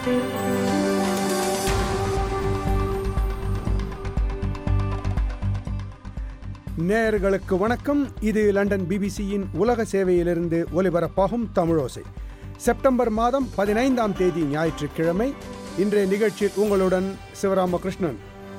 நேயர்களுக்கு வணக்கம் இது லண்டன் பிபிசியின் உலக சேவையிலிருந்து ஒலிபரப்பாகும் தமிழோசை செப்டம்பர் மாதம் பதினைந்தாம் தேதி ஞாயிற்றுக்கிழமை இன்றைய நிகழ்ச்சியில் உங்களுடன் சிவராமகிருஷ்ணன்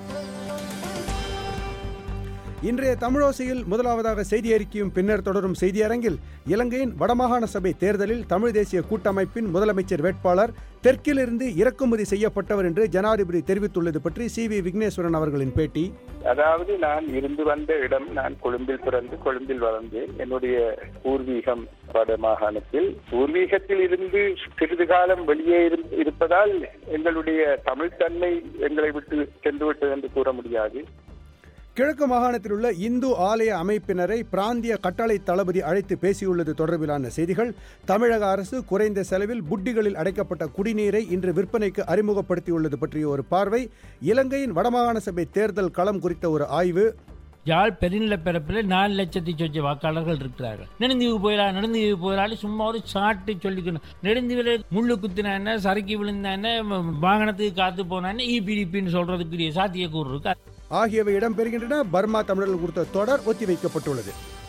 இன்றைய தமிழோசையில் முதலாவதாக செய்தி அறிக்கையும் பின்னர் தொடரும் செய்தியரங்கில் இலங்கையின் வடமாகாண சபை தேர்தலில் தமிழ் தேசிய கூட்டமைப்பின் முதலமைச்சர் வேட்பாளர் தெற்கிலிருந்து இறக்குமதி செய்யப்பட்டவர் என்று ஜனாதிபதி தெரிவித்துள்ளது பற்றி சி வி விக்னேஸ்வரன் அவர்களின் பேட்டி அதாவது நான் இருந்து வந்த இடம் நான் கொழும்பில் பிறந்து கொழும்பில் வளர்ந்தேன் என்னுடைய பூர்வீகம் வட மாகாணத்தில் பூர்வீகத்தில் இருந்து சிறிது காலம் வெளியே இரு- இருப்பதால் எங்களுடைய தமிழ்த்தன்மை எங்களை விட்டு சென்றுவிட்டது என்று கூற முடியாது கிழக்கு மாகாணத்தில் உள்ள இந்து ஆலய அமைப்பினரை பிராந்திய கட்டளை தளபதி அழைத்து பேசியுள்ளது தொடர்பிலான செய்திகள் தமிழக அரசு குறைந்த செலவில் புட்டிகளில் அடைக்கப்பட்ட குடிநீரை இன்று விற்பனைக்கு அறிமுகப்படுத்தியுள்ளது பற்றிய ஒரு பார்வை இலங்கையின் வடமாகாண சபை தேர்தல் களம் குறித்த ஒரு ஆய்வு யாழ் பெருநிலப்பரப்பில் நாலு லட்சத்தி சொச்ச வாக்காளர்கள் இருக்கிறார்கள் நெடுந்தீவு போயிடா நெடுந்தீவு போயிடாலும் சும்மா ஒரு சாட்டு சொல்லிக்கணும் நெடுந்தீவில் முள்ளு குத்தினா என்ன சறுக்கி விழுந்தா என்ன ம- வாகனத்துக்கு காத்து போனா என்ன இபிடிபின்னு சொல்றதுக்குரிய சாத்தியக்கூறு இருக்கு ஆகியவை இடம்பெறுகின்றன பர்மா தமிழர்கள் குறித்த தொடர் ஒத்திவைக்கப்பட்டுள்ளது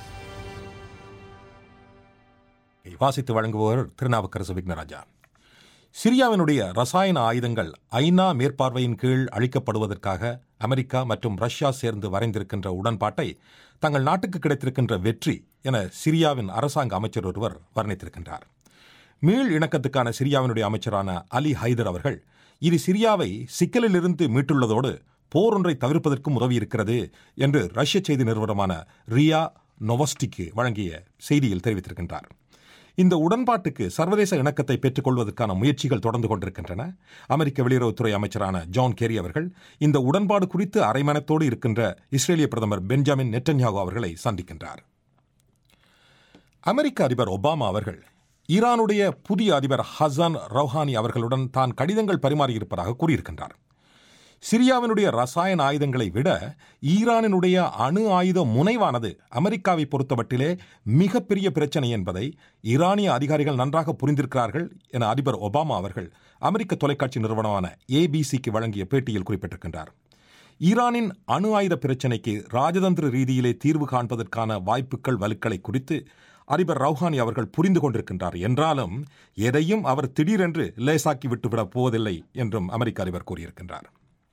வாசித்து வழங்குபவர் திருநாவுக்கரசு விக்னராஜா சிரியாவினுடைய ரசாயன ஆயுதங்கள் ஐநா மேற்பார்வையின் கீழ் அளிக்கப்படுவதற்காக அமெரிக்கா மற்றும் ரஷ்யா சேர்ந்து வரைந்திருக்கின்ற உடன்பாட்டை தங்கள் நாட்டுக்கு கிடைத்திருக்கின்ற வெற்றி என சிரியாவின் அரசாங்க அமைச்சர் ஒருவர் வர்ணித்திருக்கின்றார் மீள் இணக்கத்துக்கான சிரியாவினுடைய அமைச்சரான அலி ஹைதர் அவர்கள் இது சிரியாவை சிக்கலிலிருந்து மீட்டுள்ளதோடு போர் ஒன்றை தவிர்ப்பதற்கும் உதவியிருக்கிறது என்று ரஷ்ய செய்தி நிறுவனமான ரியா நொவஸ்டிக்கு வழங்கிய செய்தியில் தெரிவித்திருக்கின்றார் இந்த உடன்பாட்டுக்கு சர்வதேச இணக்கத்தை பெற்றுக்கொள்வதற்கான முயற்சிகள் தொடர்ந்து கொண்டிருக்கின்றன அமெரிக்க வெளியுறவுத்துறை அமைச்சரான ஜான் கேரி அவர்கள் இந்த உடன்பாடு குறித்து அரைமனத்தோடு இருக்கின்ற இஸ்ரேலிய பிரதமர் பென்ஜாமின் நெட்டன்யாகு அவர்களை சந்திக்கின்றார் அமெரிக்க அதிபர் ஒபாமா அவர்கள் ஈரானுடைய புதிய அதிபர் ஹசன் ரௌஹானி அவர்களுடன் தான் கடிதங்கள் பரிமாறியிருப்பதாக கூறியிருக்கின்றார் சிரியாவினுடைய ரசாயன ஆயுதங்களை விட ஈரானினுடைய அணு ஆயுத முனைவானது அமெரிக்காவை பொறுத்தமட்டிலே மிகப்பெரிய பிரச்சனை என்பதை ஈரானிய அதிகாரிகள் நன்றாக புரிந்திருக்கிறார்கள் என அதிபர் ஒபாமா அவர்கள் அமெரிக்க தொலைக்காட்சி நிறுவனமான ஏபிசிக்கு வழங்கிய பேட்டியில் குறிப்பிட்டிருக்கின்றார் ஈரானின் அணு ஆயுத பிரச்சினைக்கு ராஜதந்திர ரீதியிலே தீர்வு காண்பதற்கான வாய்ப்புகள் வலுக்களை குறித்து அதிபர் ரௌஹானி அவர்கள் புரிந்து கொண்டிருக்கின்றார் என்றாலும் எதையும் அவர் திடீரென்று லேசாக்கி விட்டுவிடப் போவதில்லை என்றும் அமெரிக்க அதிபர் கூறியிருக்கின்றார்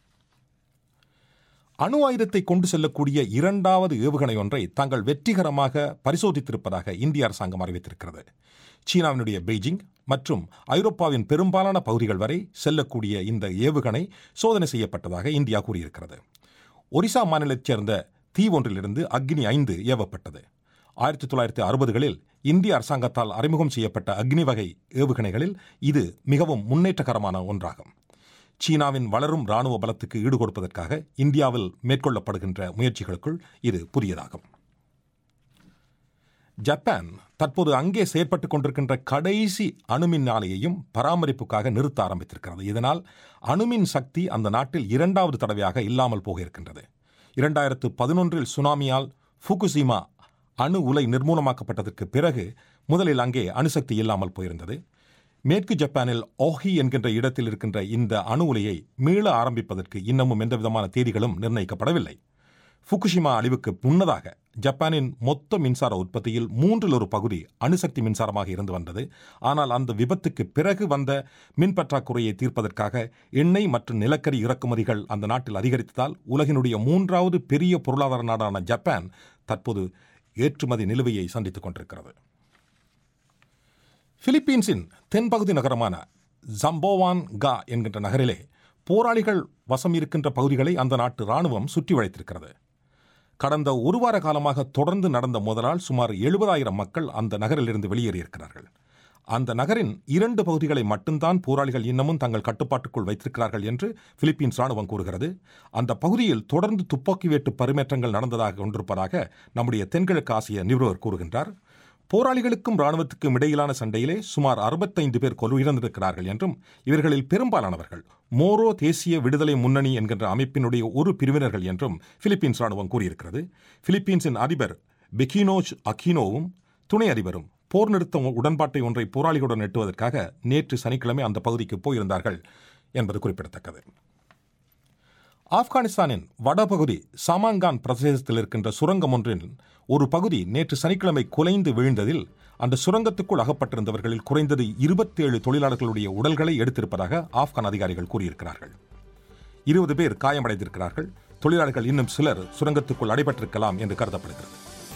அணு ஆயுதத்தை கொண்டு செல்லக்கூடிய இரண்டாவது ஏவுகணை ஒன்றை தாங்கள் வெற்றிகரமாக பரிசோதித்திருப்பதாக இந்திய அரசாங்கம் அறிவித்திருக்கிறது சீனாவினுடைய பெய்ஜிங் மற்றும் ஐரோப்பாவின் பெரும்பாலான பகுதிகள் வரை செல்லக்கூடிய இந்த ஏவுகணை சோதனை செய்யப்பட்டதாக இந்தியா கூறியிருக்கிறது ஒரிசா மாநிலத்தைச் சேர்ந்த தீ ஒன்றிலிருந்து அக்னி ஐந்து ஏவப்பட்டது ஆயிரத்தி தொள்ளாயிரத்தி அறுபதுகளில் இந்திய அரசாங்கத்தால் அறிமுகம் செய்யப்பட்ட அக்னி வகை ஏவுகணைகளில் இது மிகவும் முன்னேற்றகரமான ஒன்றாகும் சீனாவின் வளரும் ராணுவ பலத்துக்கு ஈடுகொடுப்பதற்காக இந்தியாவில் மேற்கொள்ளப்படுகின்ற முயற்சிகளுக்குள் இது புதியதாகும் ஜப்பான் தற்போது அங்கே செயற்பட்டுக் கொண்டிருக்கின்ற கடைசி அணுமின் ஆலையையும் பராமரிப்புக்காக நிறுத்த ஆரம்பித்திருக்கிறது இதனால் அணுமின் சக்தி அந்த நாட்டில் இரண்டாவது தடவையாக இல்லாமல் போக இருக்கின்றது இரண்டாயிரத்து பதினொன்றில் சுனாமியால் ஃபுகுசிமா அணு உலை நிர்மூலமாக்கப்பட்டதற்கு பிறகு முதலில் அங்கே அணுசக்தி இல்லாமல் போயிருந்தது மேற்கு ஜப்பானில் ஓஹி என்கின்ற இடத்தில் இருக்கின்ற இந்த அணு உலையை மீள ஆரம்பிப்பதற்கு இன்னமும் எந்தவிதமான தேதிகளும் நிர்ணயிக்கப்படவில்லை ஃபுகுஷிமா அழிவுக்கு முன்னதாக ஜப்பானின் மொத்த மின்சார உற்பத்தியில் மூன்றில் ஒரு பகுதி அணுசக்தி மின்சாரமாக இருந்து வந்தது ஆனால் அந்த விபத்துக்கு பிறகு வந்த மின் பற்றாக்குறையை தீர்ப்பதற்காக எண்ணெய் மற்றும் நிலக்கரி இறக்குமதிகள் அந்த நாட்டில் அதிகரித்ததால் உலகினுடைய மூன்றாவது பெரிய பொருளாதார நாடான ஜப்பான் தற்போது ஏற்றுமதி நிலுவையை சந்தித்துக் கொண்டிருக்கிறது பிலிப்பீன்ஸின் தென்பகுதி நகரமான ஜம்போவான் கா என்கின்ற நகரிலே போராளிகள் வசம் இருக்கின்ற பகுதிகளை அந்த நாட்டு ராணுவம் சுற்றி வளைத்திருக்கிறது கடந்த ஒரு வார காலமாக தொடர்ந்து நடந்த மோதலால் சுமார் எழுபதாயிரம் மக்கள் அந்த நகரிலிருந்து வெளியேறியிருக்கிறார்கள் அந்த நகரின் இரண்டு பகுதிகளை மட்டும்தான் போராளிகள் இன்னமும் தங்கள் கட்டுப்பாட்டுக்குள் வைத்திருக்கிறார்கள் என்று பிலிப்பீன்ஸ் ராணுவம் கூறுகிறது அந்த பகுதியில் தொடர்ந்து துப்பாக்கி வேட்டு பரிமேற்றங்கள் நடந்ததாக கொண்டிருப்பதாக நம்முடைய தென்கிழக்கு ஆசிய நிபுணர் கூறுகின்றார் போராளிகளுக்கும் ராணுவத்துக்கும் இடையிலான சண்டையிலே சுமார் அறுபத்தைந்து பேர் கொலுயிறந்திருக்கிறார்கள் என்றும் இவர்களில் பெரும்பாலானவர்கள் மோரோ தேசிய விடுதலை முன்னணி என்கின்ற அமைப்பினுடைய ஒரு பிரிவினர்கள் என்றும் பிலிப்பீன்ஸ் ராணுவம் கூறியிருக்கிறது பிலிப்பீன்ஸின் அதிபர் பெகினோஜ் அகினோவும் துணை அதிபரும் போர் நிறுத்த உடன்பாட்டை ஒன்றை போராளிகளுடன் எட்டுவதற்காக நேற்று சனிக்கிழமை அந்த பகுதிக்கு போயிருந்தார்கள் என்பது குறிப்பிடத்தக்கது ஆப்கானிஸ்தானின் வடபகுதி சமாங்கான் பிரதேசத்தில் இருக்கின்ற சுரங்கம் ஒன்றின் ஒரு பகுதி நேற்று சனிக்கிழமை குலைந்து விழுந்ததில் அந்த சுரங்கத்துக்குள் அகப்பட்டிருந்தவர்களில் குறைந்தது இருபத்தேழு தொழிலாளர்களுடைய உடல்களை எடுத்திருப்பதாக ஆப்கான் அதிகாரிகள் கூறியிருக்கிறார்கள் இருபது பேர் காயமடைந்திருக்கிறார்கள் தொழிலாளர்கள் இன்னும் சிலர் சுரங்கத்துக்குள் அடைபட்டிருக்கலாம் என்று கருதப்படுகிறது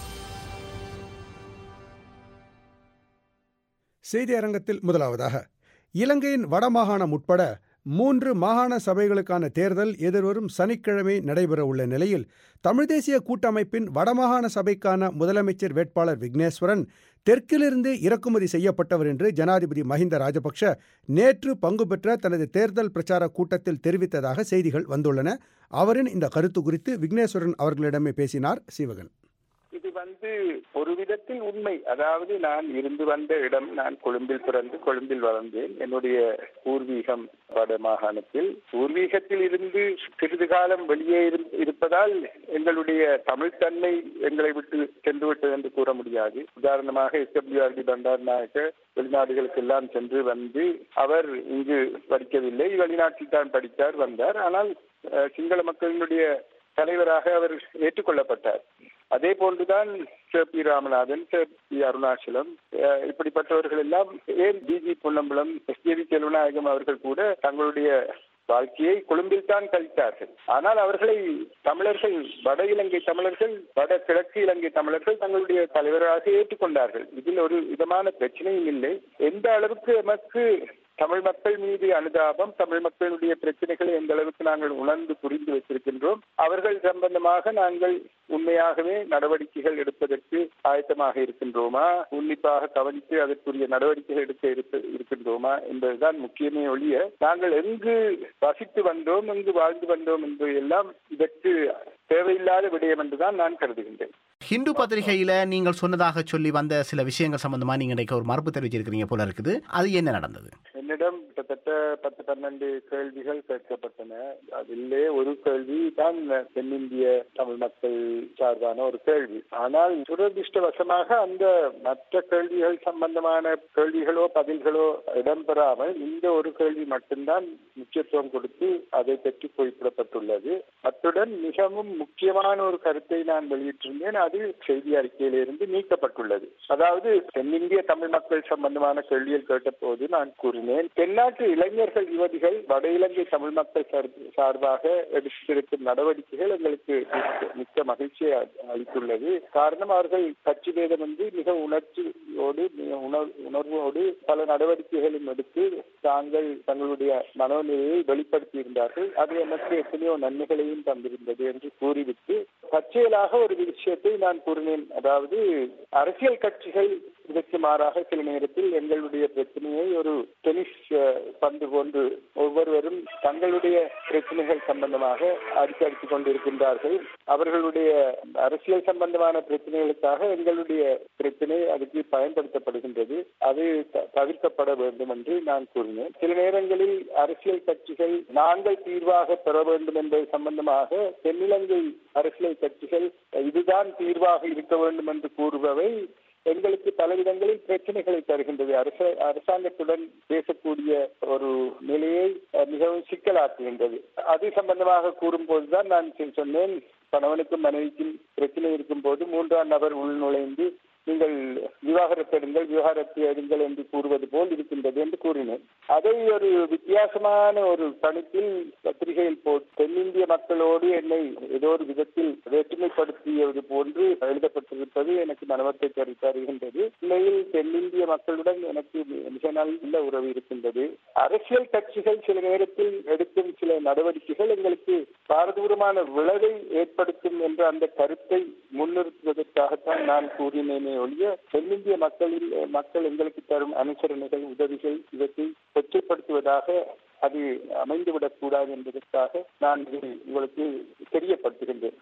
செய்தி அரங்கத்தில் முதலாவதாக இலங்கையின் வடமாகாணம் உட்பட மூன்று மாகாண சபைகளுக்கான தேர்தல் எதிர்வரும் சனிக்கிழமை நடைபெறவுள்ள நிலையில் தமிழ் தேசிய கூட்டமைப்பின் வடமாகாண சபைக்கான முதலமைச்சர் வேட்பாளர் விக்னேஸ்வரன் தெற்கிலிருந்து இறக்குமதி செய்யப்பட்டவர் என்று ஜனாதிபதி மஹிந்த ராஜபக்ஷ நேற்று பங்கு பெற்ற தனது தேர்தல் பிரச்சார கூட்டத்தில் தெரிவித்ததாக செய்திகள் வந்துள்ளன அவரின் இந்த கருத்து குறித்து விக்னேஸ்வரன் அவர்களிடமே பேசினார் சிவகன் இது வந்து ஒரு விதத்தில் உண்மை அதாவது நான் இருந்து வந்த இடம் நான் கொழும்பில் பிறந்து கொழும்பில் வளர்ந்தேன் என்னுடைய பூர்வீகம் வட மாகாணத்தில் பூர்வீகத்தில் இருந்து சிறிது காலம் வெளியே இருப்பதால் எங்களுடைய தமிழ்த்தன்மை எங்களை விட்டு சென்று விட்டது என்று கூற முடியாது உதாரணமாக எஸ் டபிள்யூஆர்டி பண்டார் நாயக்க வெளிநாடுகளுக்கு எல்லாம் சென்று வந்து அவர் இங்கு படிக்கவில்லை வெளிநாட்டில் தான் படித்தார் வந்தார் ஆனால் சிங்கள மக்களினுடைய தலைவராக அவர் ஏற்றுக்கொள்ளப்பட்டார் அதே போன்றுதான் sir P Ramanathan sir P Arunachalam இப்படிப்பட்டவர்கள் எல்லாம் ஏன் G G Ponnambalam S J V Selvanayakam அவர்கள் கூட தங்களுடைய வாழ்க்கையை கொழும்பில் தான் கழித்தார்கள் ஆனால் அவர்களை தமிழர்கள் வட இலங்கை தமிழர்கள் வட கிழக்கு இலங்கை தமிழர்கள் தங்களுடைய தலைவராக ஏற்றுக்கொண்டார்கள் இதில் ஒரு விதமான பிரச்சனையும் இல்லை எந்த அளவுக்கு எமக்கு தமிழ் மக்கள் மீது அனுதாபம் தமிழ் மக்களுடைய பிரச்சனைகளை எந்த அளவுக்கு நாங்கள் உணர்ந்து புரிந்து வச்சிருக்கின்றோம் அவர்கள் சம்பந்தமாக நாங்கள் உண்மையாகவே நடவடிக்கைகள் எடுப்பதற்கு ஆயத்தமாக இருக்கின்றோமா உன்னிப்பாக கவனித்து அதற்குரிய நடவடிக்கைகள் எடுக்க இருக்கின்றோமா என்பதுதான் முக்கியமே ஒழிய நாங்கள் எங்கு வசித்து வந்தோம் எங்கு வாழ்ந்து வந்தோம் என்பது எல்லாம் இதற்கு தேவையில்லாத விடயம் என்றுதான் நான் கருதுகின்றேன் ஹிந்து பத்திரிகையில நீங்கள் சொன்னதாக சொல்லி வந்த சில விஷயங்கள் சம்பந்தமா நீங்க இன்னைக்கு ஒரு மறுப்பு தெரிவிச்சிருக்கிறீங்க போல இருக்குது அது என்ன நடந்தது என்னிடம் கிட்டத்தட்ட பத்து பன்னெண்டு கேள்விகள் கேட்கப்பட்டன அதிலே ஒரு கேள்வி தான் தென்னிந்திய தமிழ் மக்கள் சார்பான ஒரு கேள்வி ஆனால் துரதிருஷ்டவசமாக அந்த மற்ற கேள்விகள் சம்பந்தமான கேள்விகளோ பதில்களோ இடம்பெறாமல் இந்த ஒரு கேள்வி மட்டும்தான் முக்கியத்துவம் கொடுத்து அதை பற்றி குறிப்பிடப்பட்டுள்ளது அத்துடன் மிகவும் முக்கியமான ஒரு கருத்தை நான் வெளியிட்டிருந்தேன் அது செய்தி அறிக்கையிலிருந்து நீக்கப்பட்டுள்ளது அதாவது தென்னிந்திய தமிழ் மக்கள் சம்பந்தமான கேள்விகள் கேட்டபோது நான் கூறினேன் தென்னாட்டு இளைஞர்கள் யுவதிகள் வட இலங்கை தமிழ் மக்கள் சார்பாக எடுத்திருக்கும் நடவடிக்கைகள் எங்களுக்கு மிக்க மகிழ்ச்சியை அளித்துள்ளது காரணம் அவர்கள் கட்சி பேதம் வந்து மிக உணர்ச்சியோடு உணர்வோடு பல நடவடிக்கைகளும் எடுத்து தாங்கள் தங்களுடைய மனோநிலையை வெளிப்படுத்தி இருந்தார்கள் அது எனக்கு எத்தனையோ நன்மைகளையும் தந்திருந்தது என்று கூறிவிட்டு தற்செயலாக ஒரு விஷயத்தை நான் கூறினேன் அதாவது அரசியல் கட்சிகள் இதற்கு மாறாக சில நேரத்தில் எங்களுடைய பிரச்சனையை ஒரு டென்னிஸ் பந்து போன்று ஒவ்வொருவரும் தங்களுடைய பிரச்சனைகள் சம்பந்தமாக அடிக்கடித்துக் கொண்டிருக்கின்றார்கள் அவர்களுடைய அரசியல் சம்பந்தமான பிரச்சனைகளுக்காக எங்களுடைய பிரச்சனை அதுக்கு பயன்படுத்தப்படுகின்றது அது தவிர்க்கப்பட வேண்டும் என்று நான் கூறினேன் சில நேரங்களில் அரசியல் கட்சிகள் நாங்கள் தீர்வாக பெற வேண்டும் என்பது சம்பந்தமாக தென்னிலங்கை அரசியல் கட்சிகள் இதுதான் தீர்வாக இருக்க வேண்டும் என்று கூறுபவை எங்களுக்கு பலவிதங்களில் பிரச்சனைகளை தருகின்றது அரச அரசாங்கத்துடன் பேசக்கூடிய ஒரு நிலையை மிகவும் சிக்கலாக்குகின்றது அது சம்பந்தமாக கூறும்போதுதான் நான் சொன்னேன் கணவனுக்கும் மனைவிக்கும் பிரச்சனை இருக்கும் போது மூன்றாம் நபர் உள்நுழைந்து நீங்கள் விவாகரத்து எடுங்கள் விவாகரத்து எடுங்கள் என்று கூறுவது போல் இருக்கின்றது என்று கூறினேன் அதை ஒரு வித்தியாசமான ஒரு கணிப்பில் பத்திரிகையில் போட்டு தென்னிந்திய மக்களோடு என்னை ஏதோ ஒரு விதத்தில் வேற்றுமைப்படுத்தியது போன்று எழுதப்பட்டிருப்பது எனக்கு மனவத்தை தருகின்றது உண்மையில் தென்னிந்திய மக்களுடன் எனக்கு மிக நல்ல உறவு இருக்கின்றது அரசியல் கட்சிகள் சில நேரத்தில் எடுக்கும் சில நடவடிக்கைகள் எங்களுக்கு பாரதூரமான விளைவை ஏற்படுத்தும் என்ற அந்த கருத்தை முன்னிறுத்துவதற்காகத்தான் நான் கூறினேனே ஒழிய தென்னிந்திய மக்களில் மக்கள் எங்களுக்கு தரும் அனுசரணைகள் உதவிகள் இவற்றை கொச்சைப்படுத்துவதாக அது அமைந்துவிடக் கூடாது என்பதற்காக நான் இதை உங்களுக்கு தெரியப்படுத்துகின்றேன்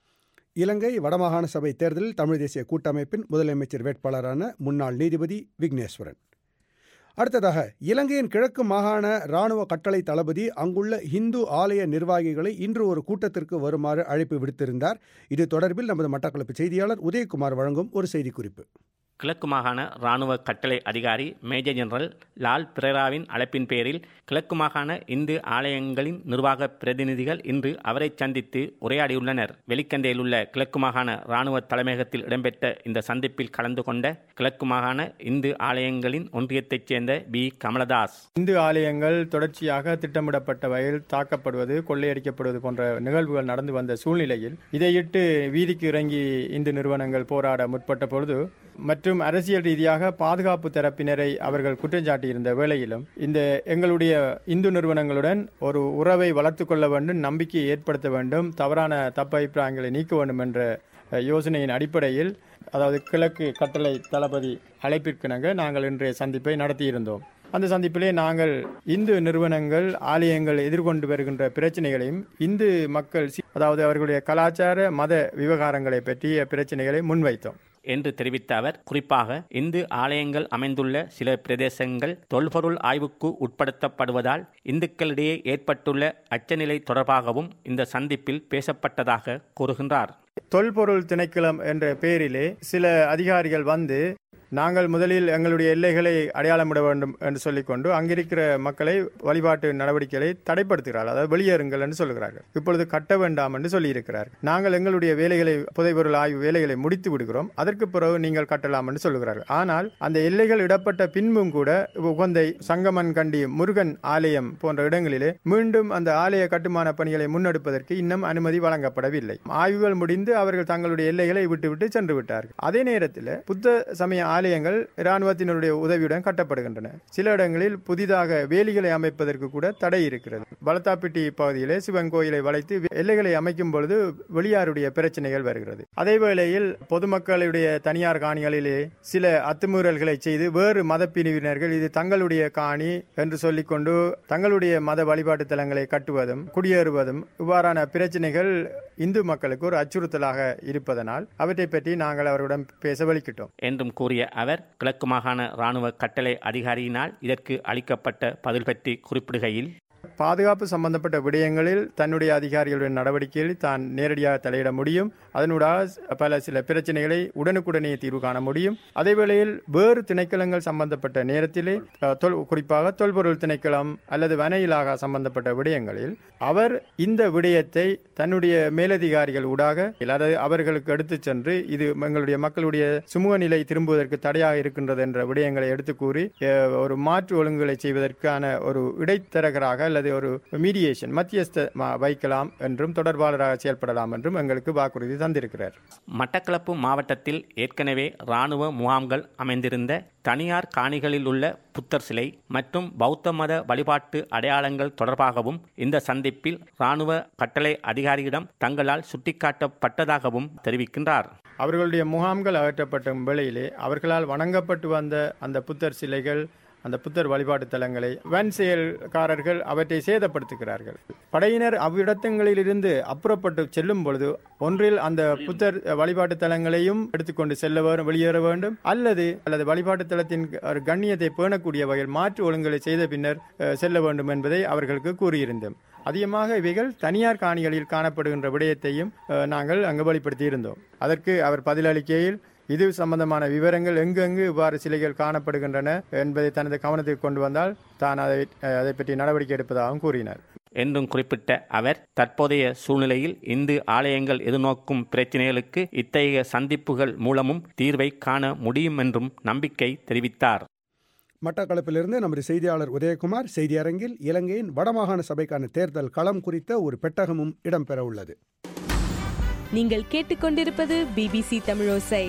இலங்கை வடமாகாண சபை தேர்தலில் தமிழ் தேசிய கூட்டமைப்பின் முதலமைச்சர் வேட்பாளரான முன்னாள் நீதிபதி விக்னேஸ்வரன் அடுத்ததாக இலங்கையின் கிழக்கு மாகாண ராணுவ கட்டளை தளபதி அங்குள்ள இந்து ஆலய நிர்வாகிகளை இன்று ஒரு கூட்டத்திற்கு வருமாறு அழைப்பு விடுத்திருந்தார் இது தொடர்பில் நமது மட்டக்களப்பு செய்தியாளர் உதயகுமார் வழங்கும் ஒரு செய்திக்குறிப்பு கிழக்கு மாகாண இராணுவ கட்டளை அதிகாரி மேஜர் ஜெனரல் லால் பிரேராவின் அழைப்பின் பேரில் கிழக்கு மாகாண இந்து ஆலயங்களின் நிர்வாக பிரதிநிதிகள் இன்று அவரை சந்தித்து உரையாடியுள்ளனர் வெலிக்கந்தையில் உள்ள கிழக்கு மாகாண இராணுவ தலைமையகத்தில் இடம்பெற்ற இந்த சந்திப்பில் கலந்து கொண்ட கிழக்கு மாகாண இந்து ஆலயங்களின் ஒன்றியத்தைச் சேர்ந்த பி கமலதாஸ் இந்து ஆலயங்கள் தொடர்ச்சியாக திட்டமிடப்பட்ட வகையில் தாக்கப்படுவது கொள்ளையடிக்கப்படுவது போன்ற நிகழ்வுகள் நடந்து வந்த சூழ்நிலையில் இதையிட்டு வீதிக்கு இறங்கி இந்து நிறுவனங்கள் போராட முற்பட்ட பொழுது மற்றும் அரசியல் ரீதியாக பாதுகாப்பு தரப்பினரை அவர்கள் குற்றஞ்சாட்டியிருந்த வேளையிலும் இந்த எங்களுடைய இந்து நிறுவனங்களுடன் ஒரு உறவை வளர்த்து கொள்ள வேண்டும் நம்பிக்கையை ஏற்படுத்த வேண்டும் தவறான தப்ப அபிப்பிராயங்களை நீக்க வேண்டும் என்ற அஹ், யோசனையின் அடிப்படையில் அதாவது கிழக்கு கட்டளை தளபதி அழைப்பிற்கிணங்க நாங்கள் இன்றைய சந்திப்பை நடத்தியிருந்தோம் அந்த சந்திப்பிலே நாங்கள் இந்து நிறுவனங்கள் ஆலயங்கள் எதிர்கொண்டு வருகின்ற பிரச்சனைகளையும் இந்து மக்கள் சி- அதாவது அவர்களுடைய கலாச்சார மத விவகாரங்களை பற்றிய பிரச்சனைகளை முன்வைத்தோம் என்று தெரிவித்த அவர் குறிப்பாக இந்து ஆலயங்கள் அமைந்துள்ள சில பிரதேசங்கள் தொல்பொருள் ஆய்வுக்கு உட்படுத்தப்படுவதால் இந்துக்களிடையே ஏற்பட்டுள்ள அச்சநிலை தொடர்பாகவும் இந்த சந்திப்பில் பேசப்பட்டதாக கூறுகின்றார் தொல்பொருள் திணைக்களம் என்ற பெயரிலே சில அதிகாரிகள் வந்து நாங்கள் முதலில் எங்களுடைய எல்லைகளை அடையாளமிட வேண்டும் என்று சொல்லிக்கொண்டு அங்கிருக்கிற மக்களை வழிபாட்டு நடவடிக்கைகளை தடைப்படுத்துகிறார்கள் அதாவது வெளியேறுங்கள் என்று சொல்கிறார்கள் இப்பொழுது கட்ட வேண்டாம் என்று சொல்லியிருக்கிறார்கள் நாங்கள் எங்களுடைய வேலைகளை புதைபொருள் ஆய்வு வேலைகளை முடித்து விடுகிறோம் அதற்கு பிறகு நீங்கள் கட்டலாம் என்று சொல்கிறார்கள் ஆனால் அந்த எல்லைகள் இடப்பட்ட பின்பும் கூட உகந்தை சங்கமன் கண்டி முருகன் ஆலயம் போன்ற இடங்களிலே மீண்டும் அந்த ஆலய கட்டுமான பணிகளை முன்னெடுப்பதற்கு இன்னும் அனுமதி வழங்கப்படவில்லை ஆய்வுகள் முடிந்து அவர்கள் தங்களுடைய எல்லைகளை விட்டுவிட்டு சென்று விட்டார்கள் அதே நேரத்தில் புத்த சமய ஆலயங்கள் இராணுவத்தினருடைய உதவியுடன் கட்டப்படுகின்றன சில இடங்களில் புதிதாக வேலிகளை அமைப்பதற்கு கூட தடை இருக்கிறது பலத்தாப்பிட்டி பகுதியிலே சிவன் கோயிலை வளைத்து எல்லைகளை அமைக்கும் பொழுது வெளியாருடைய பிரச்சனைகள் வருகிறது அதே வேளையில் பொதுமக்களுடைய தனியார் காணிகளிலே சில அத்துமீறல்களை செய்து வேறு மத பிரிவினர்கள் இது தங்களுடைய காணி என்று சொல்லிக்கொண்டு தங்களுடைய மத வழிபாட்டு தலங்களை கட்டுவதும் குடியேறுவதும் இவ்வாறான பிரச்சனைகள் இந்து மக்களுக்கு ஒரு அச்சுறுத்தலாக இருப்பதனால் அவற்றை பற்றி நாங்கள் அவருடன் பேச வலிக்கிட்டோம் என்றும் கூறிய அவர் கிழக்கு மாகாண இராணுவ கட்டளை அதிகாரியினால் இதற்கு அளிக்கப்பட்ட பதில் பற்றி குறிப்பிடுகையில் பாதுகாப்பு சம்பந்தப்பட்ட விடயங்களில் தன்னுடைய அதிகாரிகளுடைய நடவடிக்கைகளில் தான் நேரடியாக தலையிட முடியும் அதனூடாக பல சில பிரச்சனைகளை உடனுக்குடனே தீர்வு காண முடியும் அதேவேளையில் வேறு திணைக்களங்கள் சம்பந்தப்பட்ட நேரத்திலே அஹ், தொல் குறிப்பாக தொல்பொருள் திணைக்களம் அல்லது வன இலாகா சம்பந்தப்பட்ட விடயங்களில் அவர் இந்த விடயத்தை தன்னுடைய மேலதிகாரிகள் ஊடாக அதாவது அவர்களுக்கு எடுத்துச் சென்று இது எங்களுடைய மக்களுடைய சுமூக நிலை திரும்புவதற்கு தடையாக இருக்கின்றது என்ற விடயங்களை எடுத்து கூறி அஹ், ஒரு மாற்று ஒழுங்குகளை செய்வதற்கான ஒரு இடைத்தரகராக அல்லது ஒரு மீடியேஷன் மத்தியஸ்த ம- வைக்கலாம் என்றும் தொடர்பாளராக செயல்படலாம் என்றும் எங்களுக்கு வாக்குறுதி தந்திருக்கிறார் மட்டக்களப்பு மாவட்டத்தில் ஏற்கனவே இராணுவ முகாம்கள் அமைந்திருந்த தனியார் காணிகளில் உள்ள புத்தர் சிலை மற்றும் பௌத்த மத வழிபாட்டு அடையாளங்கள் தொடர்பாகவும் இந்த சந்திப்பில் இராணுவ கட்டளை அதிகாரியிடம் தங்களால் சுட்டிக்காட்டப்பட்டதாகவும் தெரிவிக்கின்றார் அவர்களுடைய முகாம்கள் அகற்றப்பட்ட வேளையிலே அவர்களால் வணங்கப்பட்டு வந்த அந்த புத்தர் சிலைகள் அந்த புத்தர் வழிபாட்டு தலங்களை வன் செயல்காரர்கள் அவற்றை சேதப்படுத்துகிறார்கள் படையினர் அவ்விடத்தங்களிலிருந்து அப்புறப்பட்டு செல்லும் பொழுது ஒன்றில் அந்த புத்தர் வழிபாட்டு தலங்களையும் எடுத்துக்கொண்டு செல்ல வேண்டும் வெளியேற வேண்டும் அல்லது அல்லது வழிபாட்டு தலத்தின் ஒரு கண்ணியத்தை பேணக்கூடிய வகையில் மாற்று ஒழுங்குகளை செய்த பின்னர் அஹ், செல்ல வேண்டும் என்பதை அவர்களுக்கு கூறியிருந்தோம் அதிகமாக இவைகள் தனியார் காணிகளில் காணப்படுகின்ற விடயத்தையும் அஹ், நாங்கள் அங்கு வெளிப்படுத்தி இருந்தோம் அதற்கு அவர் பதிலளிக்கையில் இது சம்பந்தமான விவரங்கள் எங்கெங்கு இவ்வாறு சிலைகள் காணப்படுகின்றன என்பதை தனது கவனத்துக்கு கொண்டு வந்தால் தான் அதை அஹ், அதை பற்றி நடவடிக்கை எடுப்பதாகவும் கூறினார் என்றும் குறிப்பிட்ட அவர் தற்போதைய சூழ்நிலையில் இந்து ஆலயங்கள் எதிர்நோக்கும் பிரச்சினைகளுக்கு இத்தகைய சந்திப்புகள் மூலமும் தீர்வை காண முடியும் என்றும் நம்பிக்கை தெரிவித்தார் மட்டக்களப்பிலிருந்து நமது செய்தியாளர் உதயகுமார் செய்தி அரங்கில் இலங்கையின் வடமாகாண சபைக்கான தேர்தல் களம் குறித்த ஒரு பெட்டகமும் இடம்பெற உள்ளது நீங்கள் கேட்டுக்கொண்டிருப்பது பிபிசி தமிழோசை